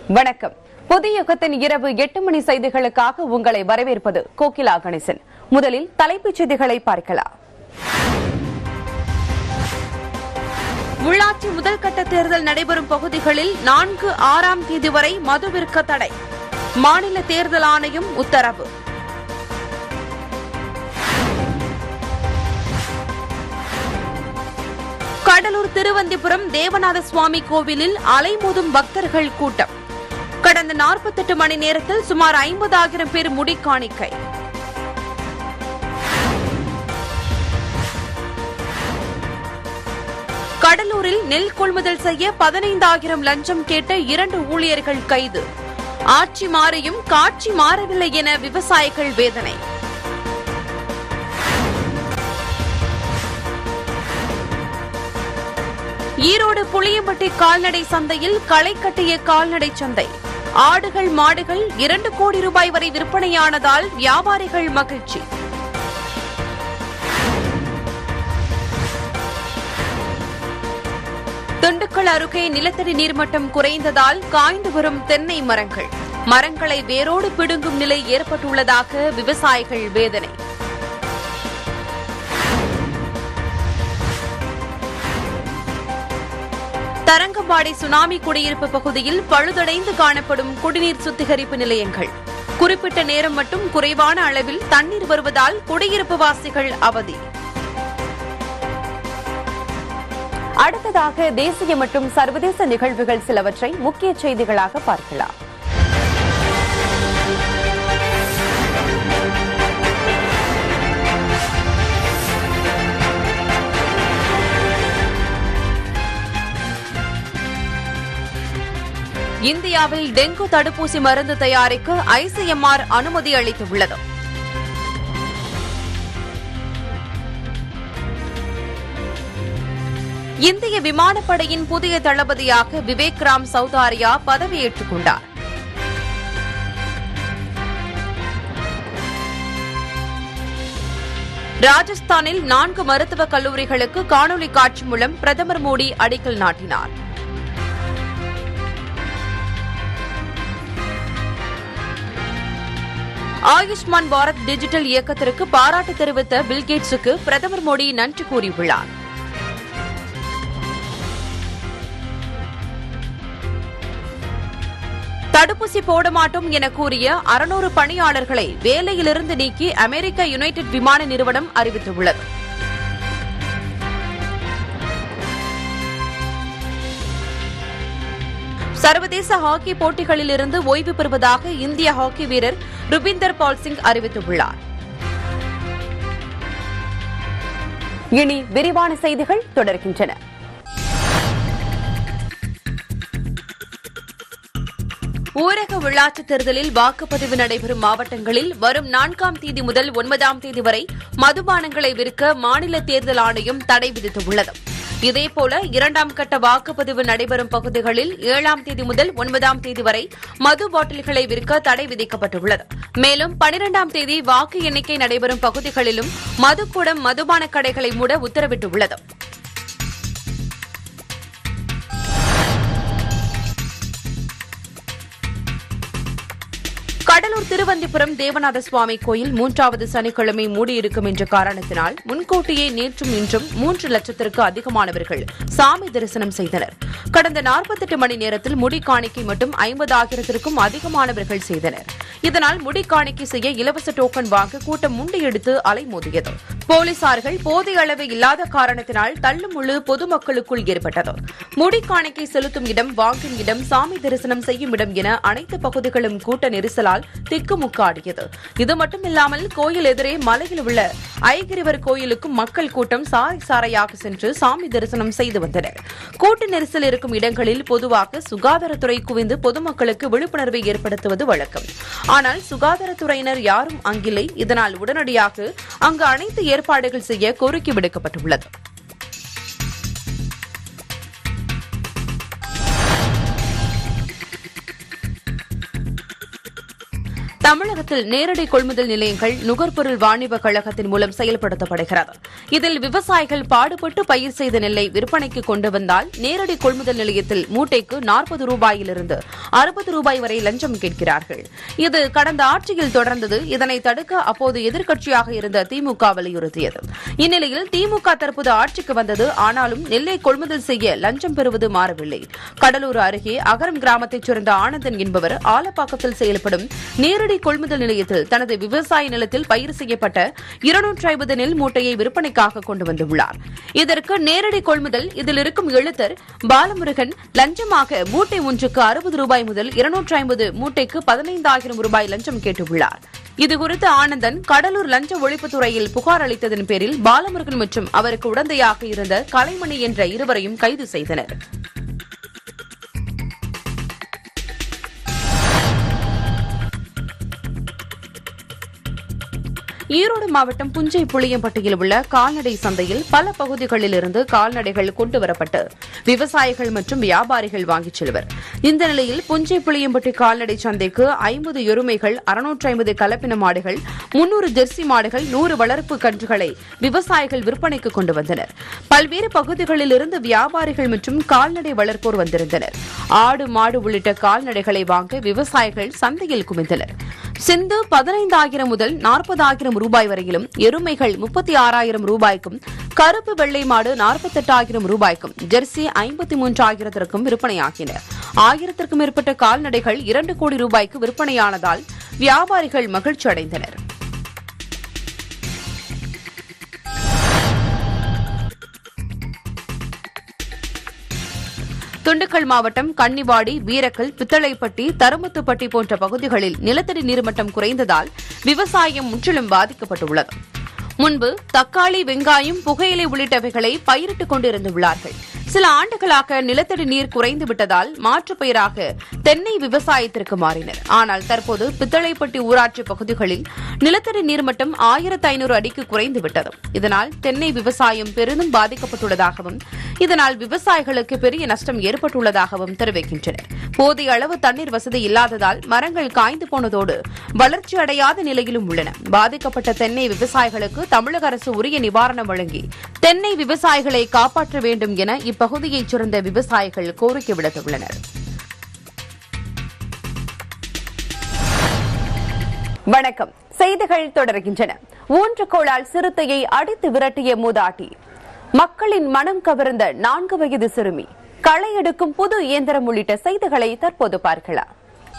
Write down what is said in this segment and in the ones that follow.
வணக்கம் புதிய யுகத்தின் இரவு எட்டு மணி செய்திகளுக்காக உங்களை வரவேற்பது கோகிலா கணேசன் முதலில் தலைப்புச் செய்திகளை பார்க்கலாம் உள்ளாட்சி முதல்கட்ட தேர்தல் நடைபெறும் பகுதிகளில் நான்கு ஆறாம் தேதி வரை மதுவிற்க தடை மாநில தேர்தல் ஆணையம் உத்தரவு கடலூர் திருவந்திபுரம் தேவநாத சுவாமி கோவிலில் அலைமோதும் பக்தர்கள் கூட்டம் கடந்த 48 மணி நேரத்தில் சுமார் ஐம்பதாயிரம் பேர் முடி காணிக்கை கடலூரில் நெல் கொள்முதல் செய்ய பதினைந்தாயிரம் லஞ்சம் கேட்ட இரண்டு ஊழியர்கள் கைது ஆட்சி மாறியும் காட்சி மாறவில்லை என விவசாயிகள் வேதனை ஈரோடு புளியம்பட்டி கால்நடை சந்தையில் களை கட்டிய கால்நடை சந்தை ஆடுகள் மாடுகள் இரண்டு கோடி ரூபாய் வரை விற்பனையானதால் வியாபாரிகள் மகிழ்ச்சி திண்டுக்கல் அருகே நிலத்தடி நீர்மட்டம் குறைந்ததால் காய்ந்து வரும் தென்னை மரங்கள் மரங்களை வேரோடு பிடுங்கும் நிலை ஏற்பட்டுள்ளதாக விவசாயிகள் வேதனை தரங்கம்பாடி சுனாமி குடியிருப்பு பகுதியில் பழுதடைந்து காணப்படும் குடிநீர் சுத்திகரிப்பு நிலையங்கள் குறிப்பிட்ட நேரம் மட்டும் குறைவான அளவில் தண்ணீர் வருவதால் குடியிருப்பு வாசிகள் அவதி அடுத்ததாக தேசிய மற்றும் சர்வதேச நிகழ்வுகள் சிலவற்றை முக்கிய செய்திகளாக பார்க்கலாம் இந்தியாவில் டெங்கு தடுப்பூசி மருந்து தயாரிக்க ஐசிஎம்ஆர் அனுமதி அளித்துள்ளது இந்திய விமானப்படையின் புதிய தளபதியாக விவேக் ராம் சௌதாரியா பதவியேற்றுக் கொண்டார் ராஜஸ்தானில் நான்கு மருத்துவக் கல்லூரிகளுக்கு காணொலி காட்சி மூலம் பிரதமர் மோடி அடிக்கல் நாட்டினார் ஆயுஷ்மான் பாரத் டிஜிட்டல் இயக்கத்திற்கு பாராட்டு தெரிவித்த பில்கேட்ஸுக்கு பிரதமர் மோடி நன்றி கூறியுள்ளார் தடுப்பூசி போட மாட்டோம் என கூறிய அறுநூறு பணியாளர்களை வேலையிலிருந்து நீக்கி அமெரிக்க யுனைடெட் விமான நிறுவனம் அறிவித்துள்ளது சர்வதேச ஹாக்கி போட்டிகளிலிருந்து ஓய்வு பெறுவதாக இந்திய ஹாக்கி வீரர் ருபிந்தர் பால் சிங் அறிவித்துள்ளார் இனி விரிவான செய்திகள் தொடர்கின்றன ஊரக உள்ளாட்சித் தேர்தலில் வாக்குப்பதிவு நடைபெறும் மாவட்டங்களில் வரும் நான்காம் தேதி முதல் ஒன்பதாம் தேதி வரை மதுபானங்களை விற்க மாநில தேர்தல் ஆணையம் தடை விதித்துள்ளது இதேபோல இரண்டாம் கட்ட வாக்குப்பதிவு நடைபெறும் பகுதிகளில் ஏழாம் தேதி முதல் ஒன்பதாம் தேதி வரை மது பாட்டில்களை விற்க தடை விதிக்கப்பட்டுள்ளது மேலும் பனிரெண்டாம் தேதி வாக்கு எண்ணிக்கை நடைபெறும் பகுதிகளிலும் மதுக்கூடம் மதுபான கடைகளை மூட உத்தரவிட்டுள்ளது கடலூர் திருவந்திபுரம் தேவநாத சுவாமி கோயில் மூன்றாவது சனிக்கிழமை மூடியிருக்கும் என்ற காரணத்தினால் முன்கூட்டியே நேற்றும் இன்றும் மூன்று லட்சத்திற்கு அதிகமானவர்கள் சாமி தரிசனம் செய்தனர் கடந்த 48 மணி நேரத்தில் முடி காணிக்கை மட்டும் ஐம்பதாயிரத்திற்கும் அதிகமானவர்கள் செய்தனர் இதனால் முடி காணிக்கை செய்ய இலவச டோக்கன் வாங்க கூட்டம் முண்டியெடுத்து அலைமோதியது போலீசார்கள் போதிய அளவு இல்லாத காரணத்தினால் தள்ளுமுள்ளு பொதுமக்களுக்குள் ஏற்பட்டது முடி காணிக்கை செலுத்தும் இடம் வாங்கும் இடம் சாமி தரிசனம் செய்யும் இடம் என அனைத்து பகுதிகளும் கூட்ட நெரிசலால் திக்குமுக்காடியது இது மட்டுமில்லாமல் கோயில் எதிரே மலையில் உள்ள ஐகிரிவர் கோயிலுக்கும் மக்கள் கூட்டம் சாறை சாறையாக சென்று சாமி தரிசனம் செய்து வந்தனர் கூட்ட நெரிசல் இருக்கும் இடங்களில் பொதுவாக சுகாதாரத்துறை குவிந்து பொதுமக்களுக்கு விழிப்புணர்வை ஏற்படுத்துவது வழக்கம் ஆனால் சுகாதாரத்துறையினர் யாரும் அங்கில்லை இதனால் உடனடியாக அங்கு அனைத்து ஏற்பாடுகள் செய்ய கோரிக்கை விடுக்கப்பட்டுள்ளது தமிழகத்தில் நேரடி கொள்முதல் நிலையங்கள் நுகர்பொருள் வாணிப கழகத்தின் மூலம் செயல்படுத்தப்படுகிறது இதில் விவசாயிகள் பாடுபட்டு பயிர் செய்த நெல்லை விற்பனைக்கு கொண்டு வந்தால் நேரடி கொள்முதல் நிலையத்தில் மூட்டைக்கு நாற்பது ரூபாயிலிருந்து அறுபது ரூபாய் வரை லஞ்சம் கேட்கிறார்கள் இது கடந்த ஆட்சியில் தொடர்ந்தது இதனை தடுக்க அப்போது எதிர்க்கட்சியாக இருந்த திமுக வலியுறுத்தியது இந்நிலையில் திமுக தற்போது ஆட்சிக்கு வந்தது ஆனாலும் நெல்லை கொள்முதல் செய்ய லஞ்சம் பெறுவது மாறவில்லை கடலூர் அருகே அகரம் கிராமத்தைச் சேர்ந்த ஆனந்தன் என்பவர் ஆலப்பாக்கத்தில் செயல்படும் நேரடி கொள்முதல் நிலையத்தில் தனது விவசாய நிலத்தில் பயிர் செய்யப்பட்ட இருநூற்றி ஐம்பது நெல் மூட்டையை விற்பனைக்காக கொண்டு வந்துள்ளார் இதற்கு நேரடி கொள்முதல் இதில் இருக்கும் எழுத்தர் பாலமுருகன் லஞ்சமாக மூட்டை ஒன்றுக்கு அறுபது ரூபாய் முதல் இருநூற்றி ஐம்பது மூட்டைக்கு பதினைந்தாயிரம் ரூபாய் லஞ்சம் கேட்டுள்ளார் இதுகுறித்து ஆனந்தன் கடலூர் லஞ்ச ஒழிப்புத்துறையில் புகார் அளித்ததன் பேரில் பாலமுருகன் மற்றும் அவருக்கு உடந்தையாக இருந்த கலைமணி என்ற இருவரையும் கைது செய்தனர் ஈரோடு மாவட்டம் புஞ்சை புளியம்பட்டியில் உள்ள கால்நடை சந்தையில் பல பகுதிகளில் இருந்து கால்நடைகள் கொண்டுவரப்பட்டு விவசாயிகள் மற்றும் வியாபாரிகள் வாங்கிச் செல்வர் இந்த நிலையில் புஞ்சை புளியம்பட்டி கால்நடை சந்தைக்கு ஐம்பது எருமைகள் அறுநூற்றி ஐம்பது கலப்பின மாடுகள் முன்னூறு ஜெர்சி மாடுகள் நூறு வளர்ப்பு கன்றுகளை விவசாயிகள் விற்பனைக்கு கொண்டு வந்தனர் பல்வேறு பகுதிகளில் இருந்து வியாபாரிகள் மற்றும் கால்நடை வளர்ப்போர் வந்திருந்தனர் ஆடு மாடு உள்ளிட்ட கால்நடைகளை வாங்க விவசாயிகள் சந்தையில் குவிந்தனர் சிந்து பதினைந்தாயிரம் முதல் நாற்பதாயிரம் ரூபாய் வரையிலும் எருமைகள் முப்பத்தி ஆறாயிரம் ரூபாய்க்கும் கருப்பு வெள்ளை மாடு நாற்பத்தெட்டாயிரம் ரூபாய்க்கும் ஜெர்சி ஐம்பத்தி மூன்றாயிரத்திற்கும் விற்பனையாகின ஆயிரத்திற்கும் மேற்பட்ட கால்நடைகள் இரண்டு கோடி ரூபாய்க்கு விற்பனையானதால் வியாபாரிகள் மகிழ்ச்சி அடைந்தனர் திண்டுக்கல் மாவட்டம் கன்னிவாடி வீரக்கல் பித்தளைப்பட்டி தருமத்துப்பட்டி போன்ற பகுதிகளில் நிலத்தடி நீர்மட்டம் குறைந்ததால் விவசாயம் முற்றிலும் பாதிக்கப்பட்டுள்ளது முன்பு தக்காளி வெங்காயம் புகையிலை உள்ளிட்டவைகளை பயிரிட்டுக் கொண்டிருந்துள்ளார்கள் சில ஆண்டுகளாக நிலத்தடி நீர் குறைந்து விட்டதால் மாற்றுப் பயிராக தென்னை விவசாயத்திற்கு மாறினர் ஆனால் தற்போது பித்தளைப்பட்டி ஊராட்சி பகுதிகளில் நிலத்தடி நீர்மட்டம் ஆயிரத்து ஐநூறு அடிக்கு குறைந்து விட்டது இதனால் தென்னை விவசாயம் பெரிதும் பாதிக்கப்பட்டுள்ளதாகவும் இதனால் விவசாயிகளுக்கு பெரிய நஷ்டம் ஏற்பட்டுள்ளதாகவும் தெரிவிக்கின்றனர் போதிய அளவு தண்ணீர் வசதி இல்லாததால் மரங்கள் காய்ந்து போனதோடு வளர்ச்சி அடையாத நிலையிலும் உள்ளன பாதிக்கப்பட்ட தென்னை விவசாயிகளுக்கு தமிழக அரசு உரிய நிவாரணம் வழங்கி தென்னை விவசாயிகளை காப்பாற்ற வேண்டும் என இப்பகுதியைச் சேர்ந்த விவசாயிகள் கோரிக்கை விடுத்துள்ளனர் வணக்கம் செய்திகள் தொடர்கின்றன ஊன்றுகோளால் சிறுத்தையை அடித்து விரட்டிய மூதாட்டி மக்களின் மனம் கவர்ந்த நான்கு வயது சிறுமி களை எடுக்கும் புது இயந்திரம் உள்ளிட்ட செய்திகளை தற்போது பார்க்கலாம்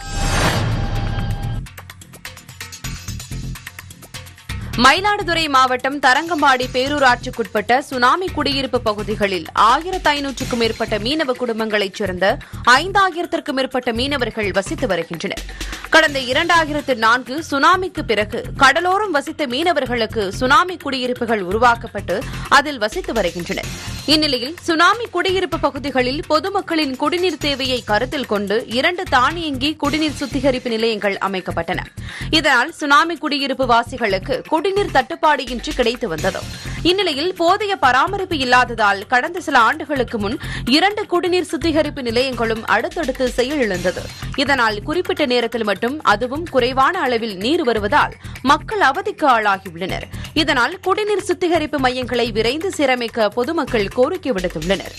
மயிலாடுதுறை மாவட்டம் தரங்கம்பாடி பேரூராட்சிக்குட்பட்ட சுனாமி குடியிருப்பு பகுதிகளில் ஆயிரத்து ஐநூற்றுக்கும் மேற்பட்ட மீனவ குடும்பங்களைச் சேர்ந்த ஐந்தாயிரத்திற்கும் மேற்பட்ட மீனவர்கள் வசித்து வருகின்றனர் கடந்த இரண்டாயிரத்து நான்கு சுனாமிக்கு பிறகு கடலோரம் வசித்த மீனவர்களுக்கு சுனாமி குடியிருப்புகள் உருவாக்கப்பட்டு அதில் வசித்து வருகின்றனர் இந்நிலையில் சுனாமி குடியிருப்பு பகுதிகளில் பொதுமக்களின் குடிநீர் தேவையை கருத்தில் கொண்டு இரண்டு தானியங்கி குடிநீர் சுத்திகரிப்பு நிலையங்கள் அமைக்கப்பட்டன இதனால் சுனாமி குடியிருப்பு வாசிகளுக்கு குடிநீர் தட்டுப்பாடு இன்றி கிடைத்து வந்தது இந்நிலையில் போதிய பராமரிப்பு இல்லாததால் கடந்த சில ஆண்டுகளுக்கு முன் இரண்டு குடிநீர் சுத்திகரிப்பு நிலையங்களும் அடுத்தடுத்து செயலிழந்தது இதனால் குறிப்பிட்ட நேரத்தில் மட்டும் அதுவும் குறைவான அளவில் நீர் வருவதால் மக்கள் அவதிக்கு ஆளாகியுள்ளனர் இதனால் குடிநீர் சுத்திகரிப்பு மையங்களை விரைந்து சீரமைக்க பொதுமக்கள் கோரிக்கை விடுத்துள்ளனர்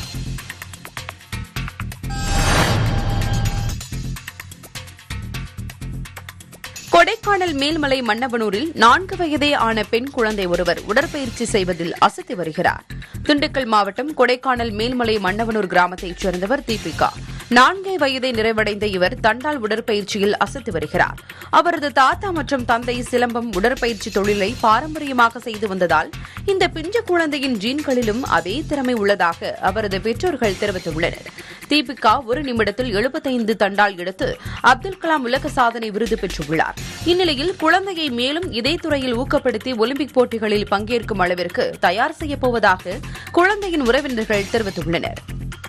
கொடைக்கானல் மேல்மலை மன்னவனூரில் நான்கு வயதே ஆன பெண் குழந்தை ஒருவர் உடற்பயிற்சி செய்வதில் அசத்தி வருகிறார் திண்டுக்கல் மாவட்டம் கொடைக்கானல் மேல்மலை மன்னவனூர் கிராமத்தைச் சேர்ந்தவர் தீபிகா நான்கே வயதை நிறைவடைந்த இவர் தண்டால் உடற்பயிற்சியில் அசத்தி வருகிறார் அவரது தாத்தா மற்றும் தந்தை சிலம்பம் உடற்பயிற்சி தொழிலை பாரம்பரியமாக செய்து வந்ததால் இந்த பிஞ்சு குழந்தையின் ஜீன்களிலும் அதே திறமை உள்ளதாக அவரது பெற்றோர்கள் தெரிவித்துள்ளனர் தீபிகா ஒரு நிமிடத்தில் எழுபத்தைந்து தண்டால் எடுத்து அப்துல் கலாம் உலக சாதனை விருது பெற்றுள்ளார் இந்நிலையில் குழந்தையை மேலும் இதே துறையில் ஊக்கப்படுத்தி ஒலிம்பிக் போட்டிகளில் பங்கேற்கும் அளவிற்கு தயார் செய்யப்போவதாக குழந்தையின் உறவினர்கள் தெரிவித்துள்ளனர்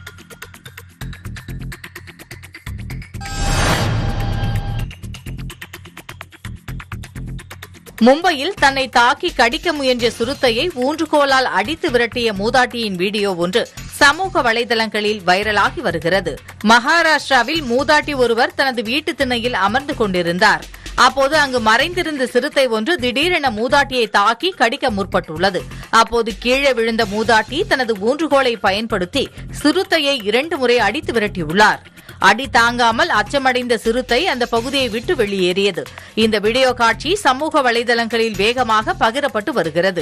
மும்பையில் தன்னை தாக்கி கடிக்க முயன்ற சிறுத்தையை ஊன்றுகோலால் அடித்து விரட்டிய மூதாட்டியின் வீடியோ ஒன்று சமூக வலைதளங்களில் வைரலாகி வருகிறது மகாராஷ்டிராவில் மூதாட்டி ஒருவர் தனது வீட்டு திண்ணையில் அமர்ந்து கொண்டிருந்தார் அப்போது அங்கு மறைந்திருந்த சிறுத்தை ஒன்று திடீரென மூதாட்டியை தாக்கி கடிக்க முற்பட்டுள்ளது அப்போது கீழே விழுந்த மூதாட்டி தனது ஊன்றுகோலை பயன்படுத்தி சிறுத்தையை இரண்டு முறை அடித்து விரட்டியுள்ளார் அடி தாங்காமல் அச்சமடைந்த சிறுத்தை அந்த பகுதியை விட்டு வெளியேறியது இந்த வீடியோ காட்சி சமூக வலைதளங்களில் வேகமாக பகிரப்பட்டு வருகிறது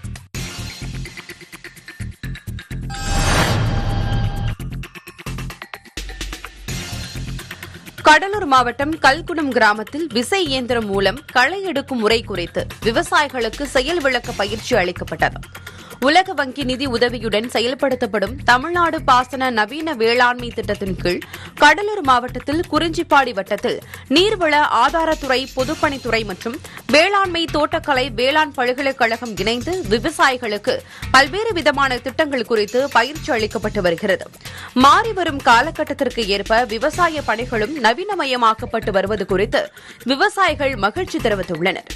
கடலூர் மாவட்டம் கல்குணம் கிராமத்தில் விசை இயந்திரம் மூலம் களை எடுக்கும் முறை குறித்து விவசாயிகளுக்கு செயல் விளக்க பயிற்சி அளிக்கப்பட்டது உலக வங்கி நிதி உதவியுடன் செயல்படுத்தப்படும் தமிழ்நாடு பாசன நவீன வேளாண்மை திட்டத்தின் கீழ் கடலூர் மாவட்டத்தில் குறிஞ்சிப்பாடி வட்டத்தில் நீர்வள ஆதாரத்துறை பொதுப்பணித்துறை மற்றும் வேளாண்மை தோட்டக்கலை வேளாண் பல்கலைக்கழகம் இணைந்து விவசாயிகளுக்கு பல்வேறு விதமான திட்டங்கள் குறித்து பயிற்சி அளிக்கப்பட்டு வருகிறது மாறிவரும் காலகட்டத்திற்கு ஏற்ப விவசாய பணிகளும் நவீனமயமாக்கப்பட்டு வருவது குறித்து விவசாயிகள் மகிழ்ச்சி தெரிவித்துள்ளனர்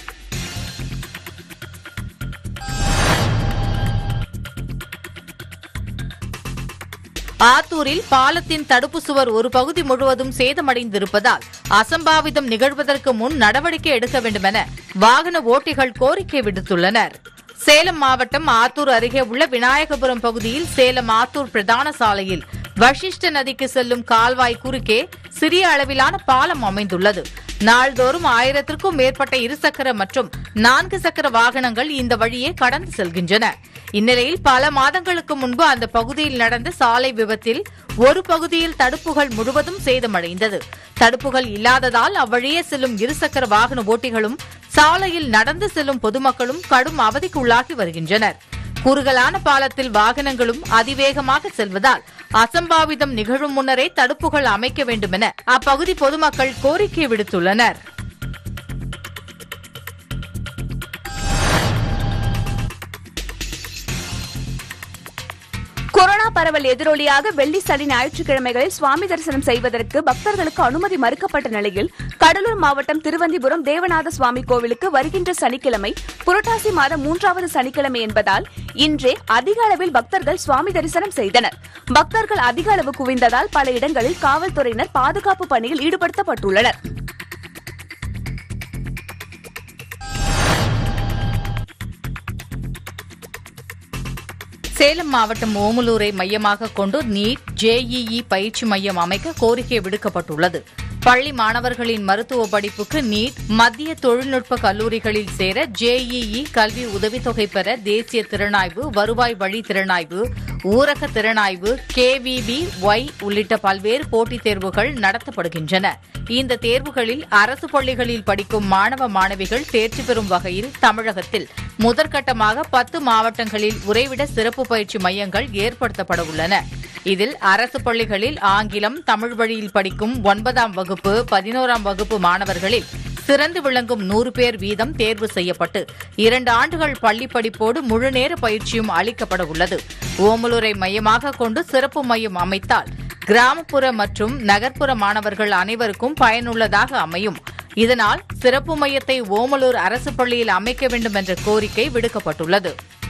ஆத்தூரில் பாலத்தின் தடுப்பு சுவர் ஒரு பகுதி முழுவதும் சேதமடைந்திருப்பதால் அசம்பாவிதம் நிகழ்வதற்கு முன் நடவடிக்கை எடுக்க வேண்டுமென வாகன ஓட்டிகள் கோரிக்கை விடுத்துள்ளனர் சேலம் மாவட்டம் ஆத்தூர் அருகே உள்ள விநாயகபுரம் பகுதியில் சேலம் ஆத்தூர் பிரதான சாலையில் வஷிஷ்ட நதிக்கு செல்லும் கால்வாய் குறுக்கே சிறிய அளவிலான பாலம் அமைந்துள்ளது நாள்தோறும் ஆயிரத்திற்கும் மேற்பட்ட இருசக்கர மற்றும் நான்கு சக்கர வாகனங்கள் இந்த வழியே கடந்து செல்கின்றன இந்நிலையில் பல மாதங்களுக்கு முன்பு அந்த பகுதியில் நடந்த சாலை விபத்தில் ஒரு பகுதியில் தடுப்புகள் முழுவதும் சேதமடைந்தது தடுப்புகள் இல்லாததால் அவ்வழியே செல்லும் இருசக்கர வாகன ஓட்டிகளும் சாலையில் நடந்து செல்லும் பொதுமக்களும் கடும் அவதிக்கு உள்ளாகி வருகின்றனர் குறுகலான பாலத்தில் வாகனங்களும் அதிவேகமாக செல்வதால் அசம்பாவிதம் நிகழும் முன்னரே தடுப்புகள் அமைக்க வேண்டுமென அப்பகுதி பொதுமக்கள் கோரிக்கை விடுத்துள்ளனர் கொரோனா பரவல் எதிரொலியாக வெள்ளி சனி ஞாயிற்றுக்கிழமைகளில் சுவாமி தரிசனம் செய்வதற்கு பக்தர்களுக்கு அனுமதி மறுக்கப்பட்ட நிலையில் கடலூர் மாவட்டம் திருவந்திபுரம் தேவநாத சுவாமி கோவிலுக்கு வருகின்ற சனிக்கிழமை புரட்டாசி மாதம் மூன்றாவது சனிக்கிழமை என்பதால் இன்றே அதிக அளவில் பக்தர்கள் சுவாமி தரிசனம் செய்தனர் பக்தர்கள் அதிக அளவு குவிந்ததால் பல இடங்களில் காவல்துறையினர் பாதுகாப்பு பணியில் ஈடுபடுத்தப்பட்டுள்ளனர் சேலம் மாவட்டம் ஓமலூரை மையமாக கொண்டு நீட் ஜேஇஇ பயிற்சி மையம் அமைக்க கோரிக்கை விடுக்கப்பட்டுள்ளது பள்ளி மாணவர்களின் மருத்துவ படிப்புக்கு நீட் மத்திய தொழில்நுட்ப கல்லூரிகளில் சேர ஜேஇஇ கல்வி உதவித்தொகை பெற தேசிய திறனாய்வு வருவாய் வழி திறனாய்வு ஊரக திறனாய்வு கேவிபி ஒய் உள்ளிட்ட பல்வேறு போட்டித் தேர்வுகள் நடத்தப்படுகின்றன இந்த தேர்வுகளில் அரசு பள்ளிகளில் படிக்கும் மாணவ மாணவிகள் தேர்ச்சி பெறும் வகையில் தமிழகத்தில் முதற்கட்டமாக பத்து மாவட்டங்களில் உறைவிட சிறப்பு பயிற்சி மையங்கள் ஏற்படுத்தப்பட உள்ளன இதில் அரசு பள்ளிகளில் ஆங்கிலம் தமிழ் வழியில் படிக்கும் ஒன்பதாம் வகுப்பு பதினோராம் வகுப்பு மாணவர்களில் சிறந்து விளங்கும் நூறு பேர் வீதம் தேர்வு செய்யப்பட்டு இரண்டு ஆண்டுகள் பள்ளி படிப்போடு முழுநேர பயிற்சியும் அளிக்கப்பட உள்ளது ஓமலூரை மையமாக கொண்டு சிறப்பு மையம் அமைத்தால் கிராமப்புற மற்றும் நகர்ப்புற மாணவர்கள் அனைவருக்கும் பயனுள்ளதாக அமையும் இதனால் சிறப்பு மையத்தை ஓமலூர் அரசு பள்ளியில் அமைக்க வேண்டும் என்ற கோரிக்கை விடுக்கப்பட்டுள்ளது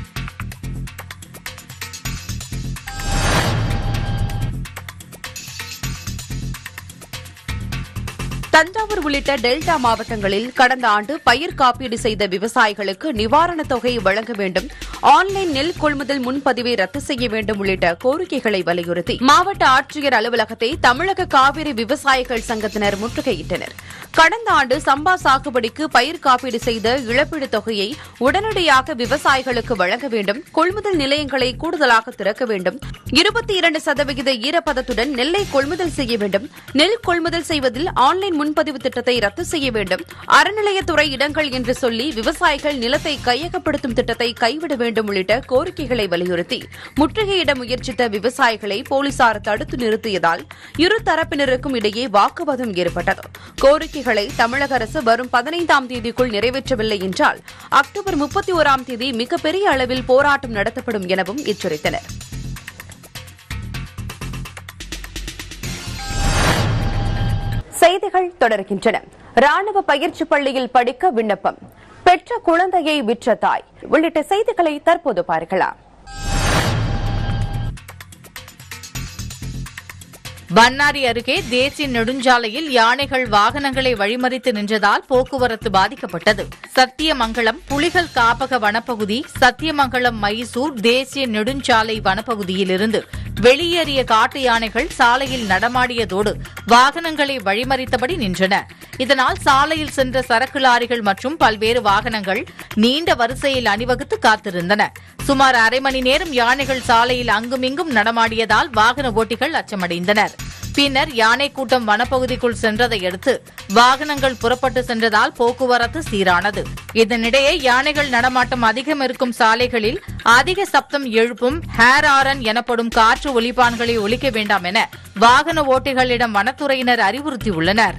தஞ்சாவூர் உள்ளிட்ட டெல்டா மாவட்டங்களில் கடந்த ஆண்டு பயிர் காப்பீடு செய்த விவசாயிகளுக்கு நிவாரணத் தொகை வழங்க வேண்டும் ஆன்லைன் நெல் கொள்முதல் முன்பதிவை ரத்து செய்ய வேண்டும் உள்ளிட்ட கோரிக்கைகளை வலியுறுத்தி மாவட்ட ஆட்சியர் அலுவலகத்தை தமிழக காவிரி விவசாயிகள் சங்கத்தினர் முற்றுகையிட்டனர் கடந்த ஆண்டு சம்பா சாகுபடிக்கு பயிர் காப்பீடு செய்த இழப்பீடு தொகையை உடனடியாக விவசாயிகளுக்கு வழங்க வேண்டும் கொள்முதல் நிலையங்களை கூடுதலாக திறக்க வேண்டும் இருபத்தி இரண்டு சதவிகித ஈரப்பதத்துடன் நெல்லை கொள்முதல் செய்ய வேண்டும் நெல் கொள்முதல் செய்வதில் ஆன்லைன் முன்பதிவு திட்டத்தை ரத்து செய்ய வேண்டும் அறநிலையத்துறை இடங்கள் என்று சொல்லி விவசாயிகள் நிலத்தை கையகப்படுத்தும் திட்டத்தை கைவிட வேண்டும் உள்ளிட்ட கோரிக்கைகளை வலியுறுத்தி முற்றுகையிட முயற்சித்த விவசாயிகளை போலீசார் தடுத்து நிறுத்தியதால் இரு தரப்பினருக்கும் இடையே வாக்குவாதம் ஏற்பட்டது கோரிக்கைகளை தமிழக அரசு வரும் பதினைந்தாம் தேதிக்குள் நிறைவேற்றவில்லை என்றால் அக்டோபர் முப்பத்தி ஓராம் தேதி மிகப்பெரிய அளவில் போராட்டம் நடத்தப்படும் எனவும் எச்சரித்தனர் செய்திகள் தொடர்கின்றன ராணுவ பயிற்சி பள்ளியில் படிக்க விண்ணப்பம் பெற்ற குழந்தையை விற்ற தாய் உள்ளிட்ட செய்திகளை தற்போது பார்க்கலாம் பன்னாரி அருகே தேசிய நெடுஞ்சாலையில் யானைகள் வாகனங்களை வழிமறித்து நின்றதால் போக்குவரத்து பாதிக்கப்பட்டது சத்தியமங்கலம் புலிகள் காப்பக வனப்பகுதி சத்தியமங்கலம் மைசூர் தேசிய நெடுஞ்சாலை வனப்பகுதியிலிருந்து வெளியேறிய காட்டு யானைகள் சாலையில் நடமாடியதோடு வாகனங்களை வழிமறித்தபடி நின்றன இதனால் சாலையில் சென்ற சரக்கு லாரிகள் மற்றும் பல்வேறு வாகனங்கள் நீண்ட வரிசையில் அணிவகுத்து காத்திருந்தன சுமார் அரை மணி நேரம் யானைகள் சாலையில் அங்குமிங்கும் நடமாடியதால் வாகன ஓட்டிகள் அச்சமடைந்தனர் பின்னர் யானை கூட்டம் வனப்பகுதிக்குள் சென்றதை அடுத்து வாகனங்கள் புறப்பட்டு சென்றதால் போக்குவரத்து சீரானது இதனிடையே யானைகள் நடமாட்டம் அதிகம் இருக்கும் சாலைகளில் அதிக சப்தம் எழுப்பும் ஹேர் ஆரன் எனப்படும் காற்று ஒலிப்பான்களை ஒலிக்க வேண்டாம் என வாகன ஓட்டிகளிடம் வனத்துறையினர் அறிவுறுத்தியுள்ளனர்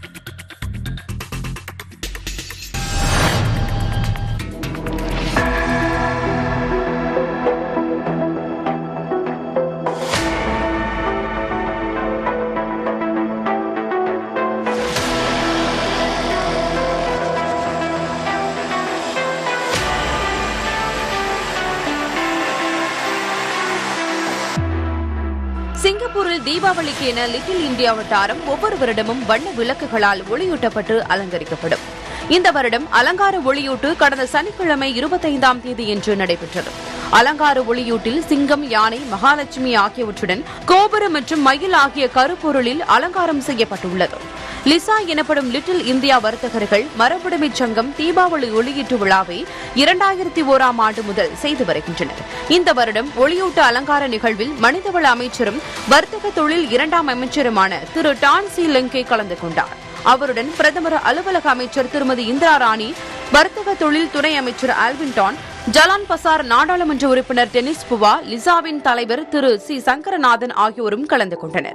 சிங்கப்பூரில் தீபாவளிக்கு என லிட்டில் இந்தியா வட்டாரம் ஒவ்வொரு வருடமும் வண்ண விளக்குகளால் ஒளியூட்டப்பட்டு அலங்கரிக்கப்படும் இந்த வருடம் அலங்கார ஒளியூட்டு கடந்த சனிக்கிழமை இருபத்தைந்தாம் தேதியன்று நடைபெற்றது அலங்கார ஒளியூட்டில் சிங்கம் யானை மகாலட்சுமி ஆகியவற்றுடன் கோபுரம் மற்றும் மயில் ஆகிய கருப்பொருளில் அலங்காரம் செய்யப்பட்டுள்ளது லிசா எனப்படும் லிட்டில் இந்தியா வர்த்தகர்கள் மரபுடைமை சங்கம் தீபாவளி ஒளியீட்டு விழாவை இரண்டாயிரத்தி ஓராம் ஆண்டு முதல் செய்து வருகின்றனர் இந்த வருடம் ஒளியூட்டு அலங்கார நிகழ்வில் மனிதவள அமைச்சரும் வர்த்தக தொழில் இரண்டாம் அமைச்சருமான திரு டான்சி லெங்கே கலந்து கொண்டார் அவருடன் பிரதமர் அலுவலக அமைச்சர் திருமதி இந்திரா ராணி வர்த்தக தொழில் துணை அமைச்சர் ஆல்வின்டான் ஜலான் பசார் நாடாளுமன்ற உறுப்பினர் டெனிஸ் புவா லிசாவின் தலைவர் திரு சி சங்கரநாதன் ஆகியோரும் கலந்து கொண்டனர்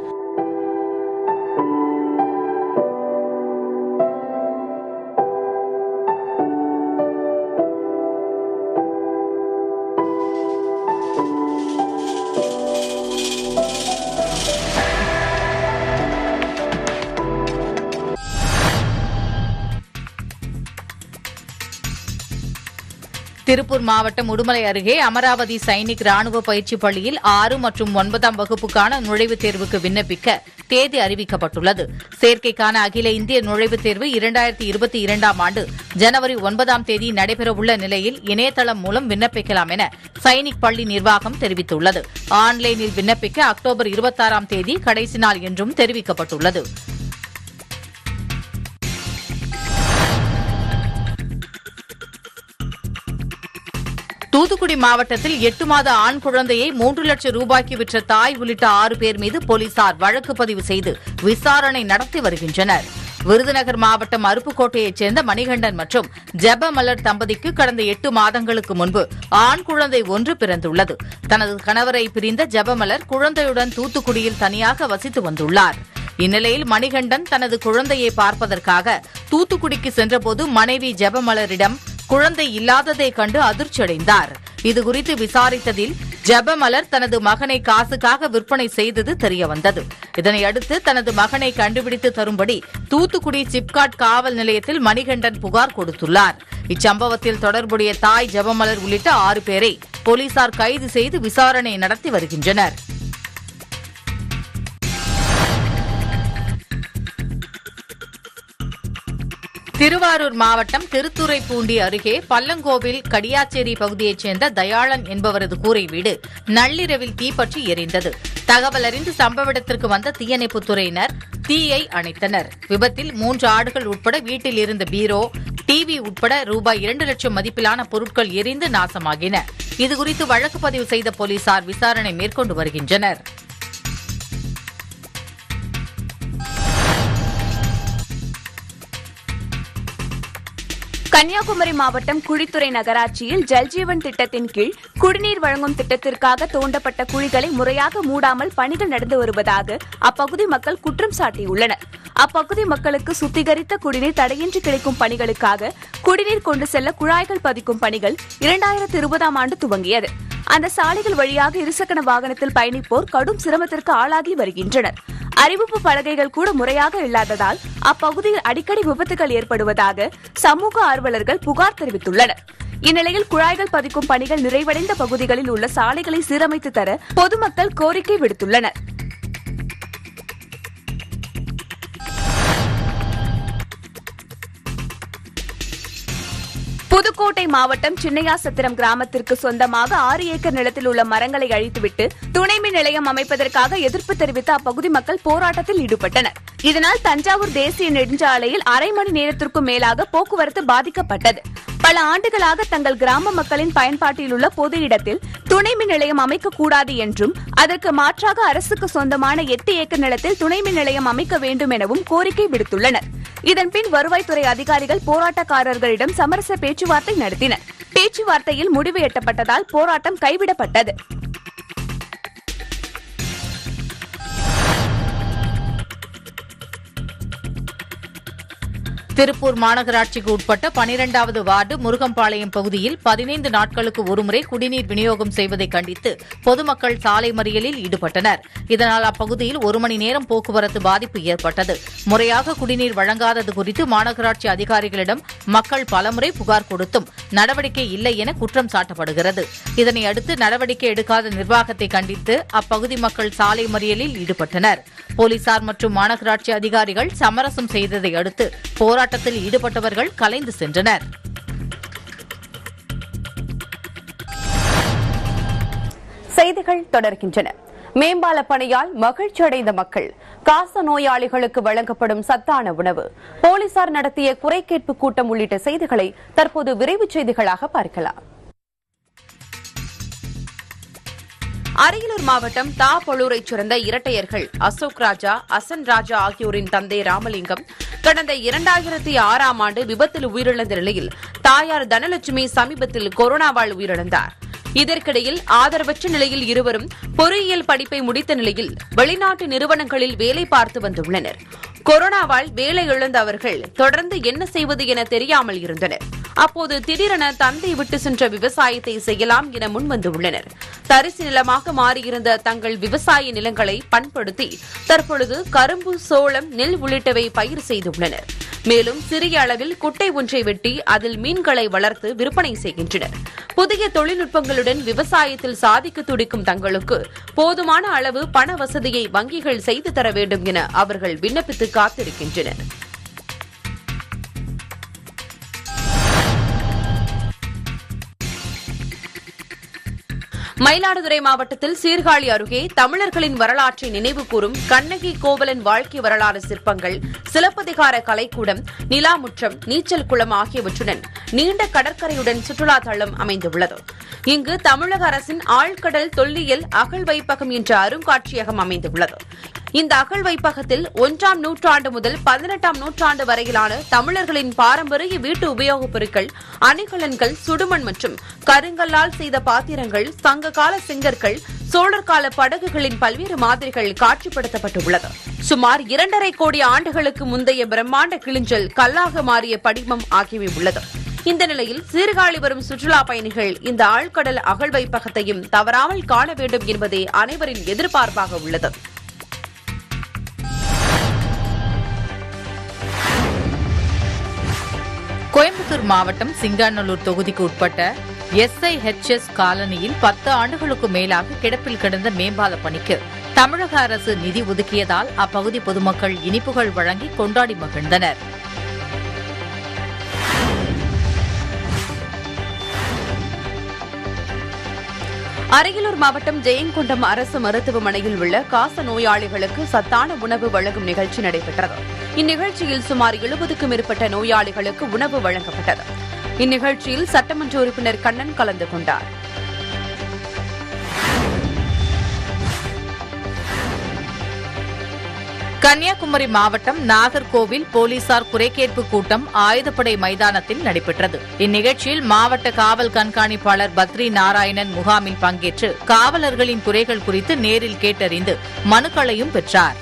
திருப்பூர் மாவட்டம் உடுமலை அருகே அமராவதி சைனிக் ராணுவ பயிற்சி பள்ளியில் ஆறு மற்றும் ஒன்பதாம் வகுப்புக்கான நுழைவுத் தேர்வுக்கு விண்ணப்பிக்க தேதி அறிவிக்கப்பட்டுள்ளது சேர்க்கைக்கான அகில இந்திய நுழைவுத் தேர்வு இரண்டாயிரத்தி இருபத்தி இரண்டாம் ஆண்டு ஜனவரி ஒன்பதாம் தேதி நடைபெறவுள்ள நிலையில் இணையதளம் மூலம் விண்ணப்பிக்கலாம் என சைனிக் பள்ளி நிர்வாகம் தெரிவித்துள்ளது ஆன்லைனில் விண்ணப்பிக்க அக்டோபர் இருபத்தாறாம் தேதி கடைசி நாள் என்றும் தெரிவிக்கப்பட்டுள்ளது தூத்துக்குடி மாவட்டத்தில் எட்டு மாத ஆண் குழந்தையை மூன்று லட்சம் ரூபாய்க்கு விற்ற தாய் உள்ளிட்ட ஆறு பேர் மீது போலீசார் வழக்கு பதிவு செய்து விசாரணை நடத்தி வருகின்றனர் விருதுநகர் மாவட்டம் அருப்புக்கோட்டையைச் சேர்ந்த மணிகண்டன் மற்றும் ஜெபமலர் தம்பதிக்கு கடந்த எட்டு மாதங்களுக்கு முன்பு ஆண் குழந்தை ஒன்று பிறந்துள்ளது தனது கணவரை பிரிந்த ஜெபமலர் குழந்தையுடன் தூத்துக்குடியில் தனியாக வசித்து வந்துள்ளார் இந்நிலையில் மணிகண்டன் தனது குழந்தையை பார்ப்பதற்காக தூத்துக்குடிக்கு சென்றபோது மனைவி ஜெபமலரிடம் குழந்தை இல்லாததை கண்டு அதிர்ச்சியடைந்தார் இதுகுறித்து விசாரித்ததில் ஜெபமலர் தனது மகனை காசுக்காக விற்பனை செய்தது தெரியவந்தது இதனையடுத்து தனது மகனை கண்டுபிடித்து தரும்படி தூத்துக்குடி சிப்காட் காவல் நிலையத்தில் மணிகண்டன் புகார் கொடுத்துள்ளார் இச்சம்பவத்தில் தொடர்புடைய தாய் ஜெபமலர் உள்ளிட்ட ஆறு பேரை போலீசார் கைது செய்து விசாரணை நடத்தி வருகின்றனர் திருவாரூர் மாவட்டம் திருத்துறைப்பூண்டி அருகே பல்லங்கோவில் கடியாச்சேரி பகுதியைச் சேர்ந்த தயாளன் என்பவரது கூரை வீடு நள்ளிரவில் தீப்பற்றி எரிந்தது தகவல் அறிந்து சம்பவ இடத்திற்கு வந்த தீயணைப்புத் துறையினர் தீயை அணைத்தனர் விபத்தில் மூன்று ஆடுகள் உட்பட வீட்டில் இருந்த பீரோ டிவி உட்பட ரூபாய் இரண்டு லட்சம் மதிப்பிலான பொருட்கள் எரிந்து நாசமாகின இதுகுறித்து வழக்கு பதிவு செய்த போலீசார் விசாரணை மேற்கொண்டு வருகின்றனர் கன்னியாகுமரி மாவட்டம் குழித்துறை நகராட்சியில் ஜல்ஜீவன் திட்டத்தின் கீழ் குடிநீர் வழங்கும் திட்டத்திற்காக தோண்டப்பட்ட குழிகளை முறையாக மூடாமல் பணிகள் நடந்து வருவதாக அப்பகுதி மக்கள் குற்றம் சாட்டியுள்ளனர் அப்பகுதி மக்களுக்கு சுத்திகரித்த குடிநீர் தடையின்றி கிடைக்கும் பணிகளுக்காக குடிநீர் கொண்டு செல்ல குழாய்கள் பதிக்கும் பணிகள் இரண்டாயிரத்து இருபதாம் ஆண்டு துவங்கியது அந்த சாலைகள் வழியாக இருசக்கர வாகனத்தில் பயணிப்போர் கடும் சிரமத்திற்கு ஆளாகி வருகின்றனர் அறிவிப்பு பலகைகள் கூட முறையாக இல்லாததால் அப்பகுதியில் அடிக்கடி விபத்துகள் ஏற்படுவதாக சமூக ஆர்வலர்கள் புகார் தெரிவித்துள்ளனர் இந்நிலையில் குழாய்கள் பதிக்கும் பணிகள் நிறைவடைந்த பகுதிகளில் உள்ள சாலைகளை சீரமைத்து தர பொதுமக்கள் கோரிக்கை விடுத்துள்ளனர் புதுக்கோட்டை மாவட்டம் சின்னையாசத்திரம் கிராமத்திற்கு சொந்தமாக ஆறு ஏக்கர் நிலத்தில் உள்ள மரங்களை அழித்துவிட்டு துணை மின் நிலையம் அமைப்பதற்காக எதிர்ப்பு தெரிவித்து அப்பகுதி மக்கள் போராட்டத்தில் ஈடுபட்டனர் இதனால் தஞ்சாவூர் தேசிய நெடுஞ்சாலையில் அரை மணி நேரத்திற்கும் மேலாக போக்குவரத்து பாதிக்கப்பட்டது பல ஆண்டுகளாக தங்கள் கிராம மக்களின் பயன்பாட்டில் உள்ள பொது இடத்தில் துணை மின் நிலையம் அமைக்கக்கூடாது என்றும் அதற்கு மாற்றாக அரசுக்கு சொந்தமான எட்டு ஏக்கர் நிலத்தில் துணை மின் நிலையம் அமைக்க வேண்டும் எனவும் கோரிக்கை விடுத்துள்ளனர் இதன்பின் வருவாய்த்துறை அதிகாரிகள் போராட்டக்காரர்களிடம் சமரச பேச்சுவார்த்தை நடத்தினர் பேச்சுவார்த்தையில் முடிவு எட்டப்பட்டதால் போராட்டம் கைவிடப்பட்டது திருப்பூர் மாநகராட்சிக்கு உட்பட்ட பனிரெண்டாவது வார்டு முருகம்பாளையம் பகுதியில் பதினைந்து நாட்களுக்கு ஒருமுறை குடிநீர் விநியோகம் செய்வதை கண்டித்து பொதுமக்கள் சாலை மறியலில் ஈடுபட்டனர் இதனால் அப்பகுதியில் ஒரு மணி நேரம் போக்குவரத்து பாதிப்பு ஏற்பட்டது முறையாக குடிநீர் வழங்காதது குறித்து மாநகராட்சி அதிகாரிகளிடம் மக்கள் பலமுறை புகார் கொடுத்தும் நடவடிக்கை இல்லை என குற்றம் சாட்டப்படுகிறது இதனை அடுத்து நடவடிக்கை எடுக்காத நிர்வாகத்தை கண்டித்து அப்பகுதி மக்கள் சாலை மறியலில் ஈடுபட்டனர் போலீசார் மற்றும் மாநகராட்சி அதிகாரிகள் சமரசம் செய்ததை அடுத்து போராட்டத்தில் ஈடுபட்டவர்கள் கலைந்து சென்றனர் செய்திகள் தொடர்கின்றன மேம்பால பணியால் மகிழ்ச்சி அடைந்த மக்கள் காச நோயாளிகளுக்கு வழங்கப்படும் சத்தான உணவு போலீசார் நடத்திய குறை கேட்பு கூட்டம் உள்ளிட்ட செய்திகளை தற்போது விரைவுச் செய்திகளாக பார்க்கலாம் அரியலூர் மாவட்டம் தாப்பொழூரைச் சேர்ந்த இரட்டையர்கள் அசோக் ராஜா அசன் ராஜா ஆகியோரின் தந்தை ராமலிங்கம் கடந்த இரண்டாயிரத்தி ஆறாம் ஆண்டு விபத்தில் உயிரிழந்த நிலையில் தாயார் தனலட்சுமி சமீபத்தில் கொரோனாவால் உயிரிழந்தார் இதற்கிடையில் ஆதரவற்ற நிலையில் இருவரும் பொறியியல் படிப்பை முடித்த நிலையில் வெளிநாட்டு நிறுவனங்களில் வேலை பார்த்து வந்துள்ளனர் கொரோனாவால் வேலை இழந்த அவர்கள் தொடர்ந்து என்ன செய்வது என தெரியாமல் இருந்தனர் அப்போது திடீரென தந்தை விட்டு சென்ற விவசாயத்தை செய்யலாம் என முன்வந்துள்ளனர் தரிசு நிலமாக மாறியிருந்த தங்கள் விவசாய நிலங்களை பண்படுத்தி தற்பொழுது கரும்பு சோளம் நெல் உள்ளிட்டவை பயிர் செய்துள்ளனர் மேலும் சிறிய அளவில் குட்டை ஒன்றை வெட்டி அதில் மீன்களை வளர்த்து விற்பனை செய்கின்றனர் புதிய தொழில்நுட்பங்களுடன் விவசாயத்தில் சாதிக்க துடிக்கும் தங்களுக்கு போதுமான அளவு பண வசதியை வங்கிகள் செய்து தர வேண்டும் என அவர்கள் விண்ணப்பித்து காத்திருக்கின்றனர் மயிலாடுதுறை மாவட்டத்தில் சீர்காழி அருகே தமிழர்களின் வரலாற்றை நினைவுகூரும் கண்ணகி கோவலன் வாழ்க்கை வரலாறு சிற்பங்கள் சிலப்பதிகார கலைக்கூடம் நிலாமுற்றம் நீச்சல் குளம் ஆகியவற்றுடன் நீண்ட கடற்கரையுடன் சுற்றுலா தளம் அமைந்துள்ளது இங்கு தமிழக அரசின் ஆழ்கடல் தொல்லியல் அகழ் வைப்பகம் என்ற அருங்காட்சியகம் அமைந்துள்ளது இந்த அகழ் வைப்பகத்தில் ஒன்றாம் நூற்றாண்டு முதல் பதினெட்டாம் நூற்றாண்டு வரையிலான தமிழர்களின் பாரம்பரிய வீட்டு உபயோகப் பொருட்கள் அணிகலன்கள் சுடுமண் மற்றும் கருங்கல்லால் செய்த பாத்திரங்கள் சங்ககால செங்கற்கள் சோழர் கால படகுகளின் பல்வேறு மாதிரிகள் காட்சிப்படுத்தப்பட்டுள்ளது சுமார் இரண்டரை கோடி ஆண்டுகளுக்கு முந்தைய பிரம்மாண்ட கிளிஞ்சல் கல்லாக மாறிய படிமம் ஆகியவை உள்ளது இந்த நிலையில் சீர்காழி வரும் சுற்றுலா பயணிகள் இந்த ஆழ்கடல் அகழ் வைப்பகத்தையும் தவறாமல் காண வேண்டும் என்பதே அனைவரின் எதிர்பார்ப்பாக உள்ளது கோயம்புத்தூர் மாவட்டம் சிங்காநல்லூர் தொகுதிக்கு உட்பட்ட எஸ்ஐஹெச்எஸ் காலனியில் பத்து ஆண்டுகளுக்கு மேலாக கிடப்பில் கிடந்த மேம்பால பணிக்கு தமிழக அரசு நிதி ஒதுக்கியதால் அப்பகுதி பொதுமக்கள் இனிப்புகள் வழங்கி கொண்டாடி மகிழ்ந்தனர் அரியலூர் மாவட்டம் ஜெயங்கொண்டம் அரசு மருத்துவமனையில் உள்ள காச நோயாளிகளுக்கு சத்தான உணவு வழங்கும் நிகழ்ச்சி நடைபெற்றது இந்நிகழ்ச்சியில் சுமார் எழுபதுக்கும் மேற்பட்ட நோயாளிகளுக்கு உணவு வழங்கப்பட்டது இந்நிகழ்ச்சியில் சட்டமன்ற உறுப்பினர் கண்ணன் கலந்து கொண்டார் கன்னியாகுமரி மாவட்டம் நாகர்கோவில் போலீசார் குறைகேட்பு கூட்டம் ஆயுதப்படை மைதானத்தில் நடைபெற்றது இந்நிகழ்ச்சியில் மாவட்ட காவல் கண்காணிப்பாளர் பத்ரி நாராயணன் முகாமில் பங்கேற்று காவலர்களின் குறைகள் குறித்து நேரில் கேட்டறிந்து மனுக்களையும் பெற்றார்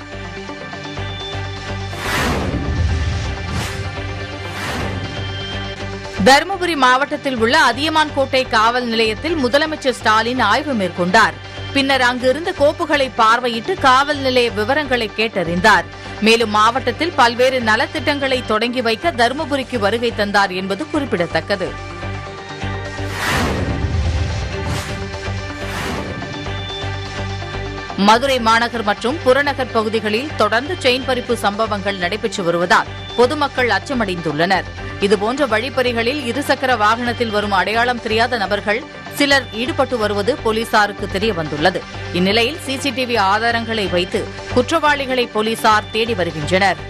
தருமபுரி மாவட்டத்தில் உள்ள அதியமான் கோட்டை காவல் நிலையத்தில் முதலமைச்சர் ஸ்டாலின் ஆய்வு மேற்கொண்டார் பின்னர் அங்கிருந்த கோப்புகளை பார்வையிட்டு காவல் நிலைய விவரங்களை கேட்டறிந்தார் மேலும் மாவட்டத்தில் பல்வேறு நலத்திட்டங்களை தொடங்கி வைக்க தருமபுரிக்கு வருகை தந்தார் என்பது குறிப்பிடத்தக்கது மதுரை மாநகர் மற்றும் புறநகர் பகுதிகளில் தொடர்ந்து செயின் பறிப்பு சம்பவங்கள் நடைபெற்று வருவதால் பொதுமக்கள் அச்சமடைந்துள்ளனர் இதுபோன்ற வழிப்பறிகளில் இருசக்கர வாகனத்தில் வரும் அடையாளம் தெரியாத நபர்கள் சிலர் ஈடுபட்டு வருவது போலீசாருக்கு தெரிய வந்துள்ளது இந்நிலையில் சிசிடிவி ஆதாரங்களை வைத்து குற்றவாளிகளை போலீசார் தேடி வருகின்றனர்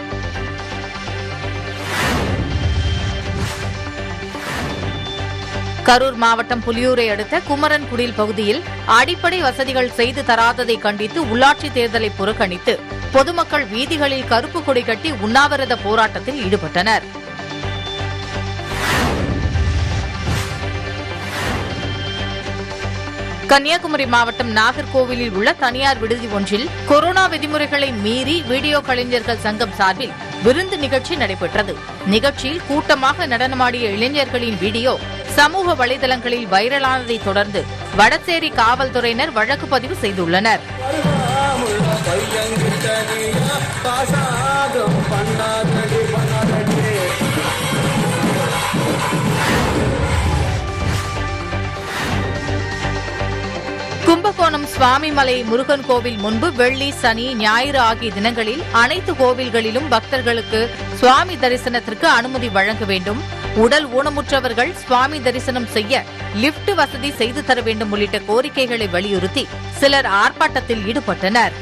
கரூர் மாவட்டம் புலியூரை அடுத்த குமரன்குடில் பகுதியில் அடிப்படை வசதிகள் செய்து தராததை கண்டித்து உள்ளாட்சி தேர்தலை புறக்கணித்து பொதுமக்கள் வீதிகளில் கருப்பு கொடி கட்டி உண்ணாவிரத போராட்டத்தில் ஈடுபட்டனர் கன்னியாகுமரி மாவட்டம் நாகர்கோவிலில் உள்ள தனியார் விடுதி ஒன்றில் கொரோனா விதிமுறைகளை மீறி வீடியோ கலைஞர்கள் சங்கம் சார்பில் விருந்து நிகழ்ச்சி நடைபெற்றது நிகழ்ச்சியில் கூட்டமாக நடனமாடிய இளைஞர்களின் வீடியோ சமூக வலைதளங்களில் வைரலானதை தொடர்ந்து வடசேரி காவல்துறையினர் வழக்கு பதிவு செய்துள்ளனர் கும்பகோணம் சுவாமிமலை முருகன் கோவில் முன்பு வெள்ளி சனி ஞாயிறு ஆகிய தினங்களில் அனைத்து கோவில்களிலும் பக்தர்களுக்கு சுவாமி தரிசனத்திற்கு அனுமதி வழங்க வேண்டும் உடல் ஊனமுற்றவர்கள் சுவாமி தரிசனம் செய்ய லிப்ட் வசதி செய்து தர வேண்டும் உள்ளிட்ட கோரிக்கைகளை வலியுறுத்தி சிலர் ஆர்ப்பாட்டத்தில் ஈடுபட்டனர்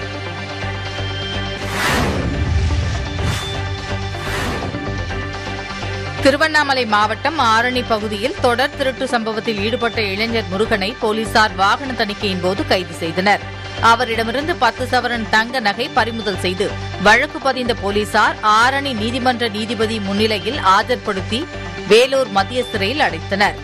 திருவண்ணாமலை மாவட்டம் ஆரணி பகுதியில் தொடர் திருட்டு சம்பவத்தில் ஈடுபட்ட இளைஞர் முருகனை போலீசார் வாகன தணிக்கையின் போது கைது செய்தனர் அவரிடமிருந்து பத்து சவரன் தங்க நகை பறிமுதல் செய்து வழக்கு பதிந்த போலீசார் ஆரணி நீதிமன்ற நீதிபதி முன்னிலையில் ஆஜர்படுத்தி வேலூர் மத்திய சிறையில் அடைத்தனர்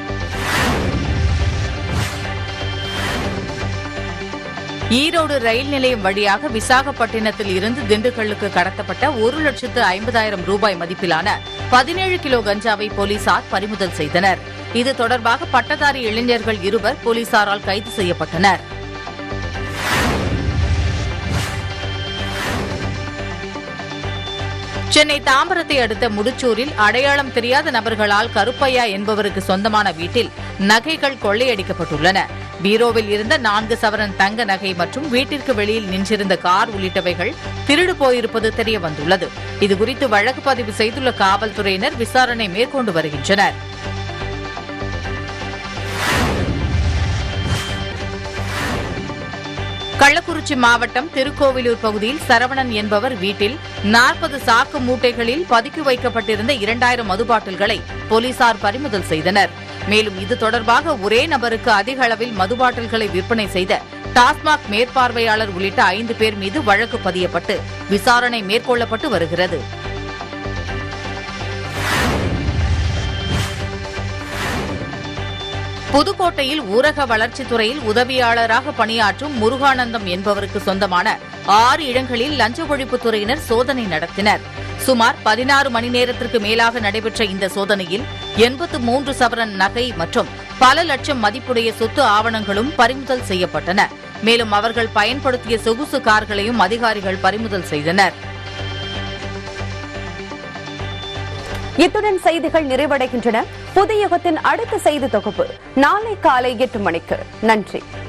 ஈரோடு ரயில் நிலையம் வழியாக விசாகப்பட்டினத்தில் இருந்து திண்டுக்கல்லுக்கு கடத்தப்பட்ட ஒரு லட்சத்து ஐம்பதாயிரம் ரூபாய் மதிப்பிலான பதினேழு கிலோ கஞ்சாவை போலீசார் பறிமுதல் செய்தனர் இது தொடர்பாக பட்டதாரி இளைஞர்கள் இருவர் போலீசாரால் கைது செய்யப்பட்டனர் சென்னை தாம்பரத்தை அடுத்த முடிச்சூரில் அடையாளம் தெரியாத நபர்களால் கருப்பையா என்பவருக்கு சொந்தமான வீட்டில் நகைகள் கொள்ளையடிக்கப்பட்டுள்ளன பீரோவில் இருந்த நான்கு சவரன் தங்க நகை மற்றும் வீட்டிற்கு வெளியில் நின்றிருந்த கார் உள்ளிட்டவைகள் திருடு போயிருப்பது தெரிய வந்துள்ளது இதுகுறித்து வழக்கு பதிவு செய்துள்ள காவல்துறையினர் விசாரணை மேற்கொண்டு வருகின்றனர் கள்ளக்குறிச்சி மாவட்டம் திருக்கோவிலூர் பகுதியில் சரவணன் என்பவர் வீட்டில் நாற்பது சாக்கு மூட்டைகளில் பதுக்கி வைக்கப்பட்டிருந்த இரண்டாயிரம் மது பாட்டில்களை போலீசார் பறிமுதல் செய்தனர் மேலும் இது தொடர்பாக ஒரே நபருக்கு அதிக அளவில் மது பாட்டில்களை விற்பனை செய்த டாஸ்மாக் மேற்பார்வையாளர் உள்ளிட்ட ஐந்து பேர் மீது வழக்கு பதியப்பட்டு விசாரணை மேற்கொள்ளப்பட்டு வருகிறது புதுக்கோட்டையில் ஊரக வளர்ச்சித்துறையில் உதவியாளராக பணியாற்றும் முருகானந்தம் என்பவருக்கு சொந்தமான ஆறு இடங்களில் லஞ்ச ஒழிப்புத்துறையினர் சோதனை நடத்தினர் சுமார் பதினாறு மணி நேரத்திற்கு மேலாக நடைபெற்ற இந்த சோதனையில் எண்பத்து மூன்று சவரன் நகை மற்றும் பல லட்சம் மதிப்புடைய சொத்து ஆவணங்களும் பறிமுதல் செய்யப்பட்டன மேலும் அவர்கள் பயன்படுத்திய சொகுசு கார்களையும் அதிகாரிகள் பறிமுதல் செய்தனர் இத்துடன் செய்திகள் நிறைவடைகின்றன புதிய யுகத்தின் அடுத்த செய்தி தொகுப்பு நாளை காலை எட்டு மணிக்கு நன்றி